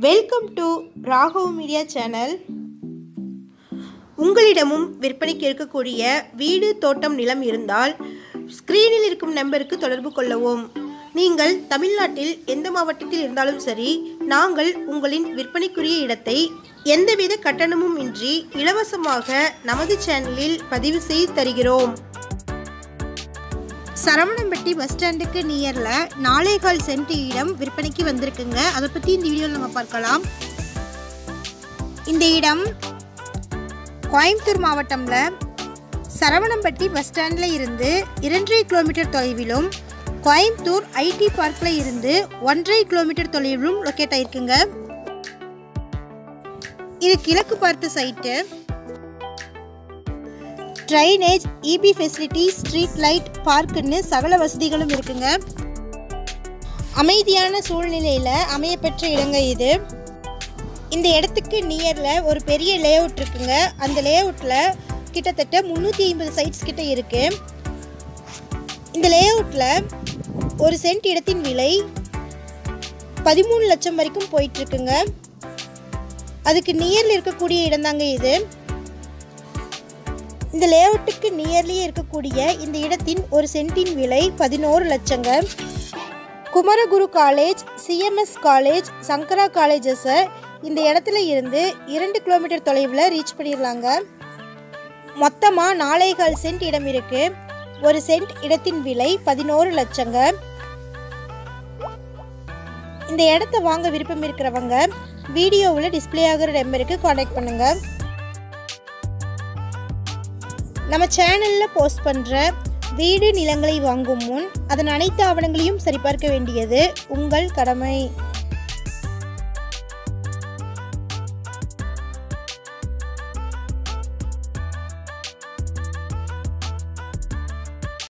welcome to Raghav media channel உங்களிடமும் விற்பனைக்கு இருக்கக்கூடிய வீடு தோட்டம் நிலம் இருந்தால் ஸ்க்ரீனில் இருக்கும் நம்பருக்கு தொடர்பு கொள்ளவும் நீங்கள் தமிழ்நாட்டில் எந்த மாவட்டத்தில் இருந்தாலும் சரி நாங்கள் உங்களின் விற்பனைக்குரிய இடத்தை எந்தவித கட்டணமும் இன்றி இலவசமாக நமது சேனலில் பதிவு செய்து தருகிறோம் சரவணம்பட்டி பஸ் ஸ்டாண்டுக்கு நியரில் நாலேகால் சென்ட் இடம் விற்பனைக்கு வந்திருக்குங்க அதை பற்றி இந்த வீடியோவில் நம்ம பார்க்கலாம் இந்த இடம் கோயம்புத்தூர் மாவட்டம்ல சரவணம்பட்டி பஸ் ஸ்டாண்டில் இருந்து இரண்டரை கிலோமீட்டர் தொலைவிலும் கோயம்புத்தூர் ஐடி பார்க்கில் இருந்து ஒன்றரை கிலோமீட்டர் தொலைவிலும் லொக்கேட் ஆயிருக்குங்க இது கிழக்கு பார்த்த side drainage EB facility street light பார்க்குன்னு சகல வசதிகளும் இருக்குங்க அமைதியான சூழ்நிலையில் அமையப்பெற்ற இடங்க இது இந்த இடத்துக்கு நியரில் ஒரு பெரிய லே அவுட் இருக்குங்க அந்த லே அவுட்டில் கிட்டத்தட்ட முந்நூற்றி ஐம்பது சைட்ஸ் கிட்ட இருக்கு இந்த லே அவுட்டில் ஒரு சென்ட் இடத்தின் விலை பதிமூணு லட்சம் வரைக்கும் போயிட்டு இருக்குங்க அதுக்கு நியரில் இருக்கக்கூடிய இடம்தாங்க இது இந்த லேஅவுட்டுக்கு நியர்லியே இருக்கக்கூடிய இந்த இடத்தின் ஒரு சென்ட்டின் விலை பதினோரு லட்சங்க Kumaraguru college CMS college Sankara காலேஜஸை இந்த இடத்துல இருந்து இரண்டு கிலோமீட்டர் தொலைவில் ரீச் பண்ணிடலாங்க மொத்தமாக நாலேகால் சென்ட் இடம் இருக்கு ஒரு சென்ட் இடத்தின் விலை பதினோரு லட்சங்க இந்த இடத்த வாங்க விருப்பம் இருக்கிறவங்க வீடியோவில் டிஸ்பிளே ஆகிற நம்பருக்கு காண்டாக்ட் பண்ணுங்கள் நம்ம சேனலில் போஸ்ட் பண்ணுற வீடு நிலங்களை வாங்கும் முன் அதன் அனைத்து ஆவணங்களையும் சரிபார்க்க வேண்டியது உங்கள் கடமை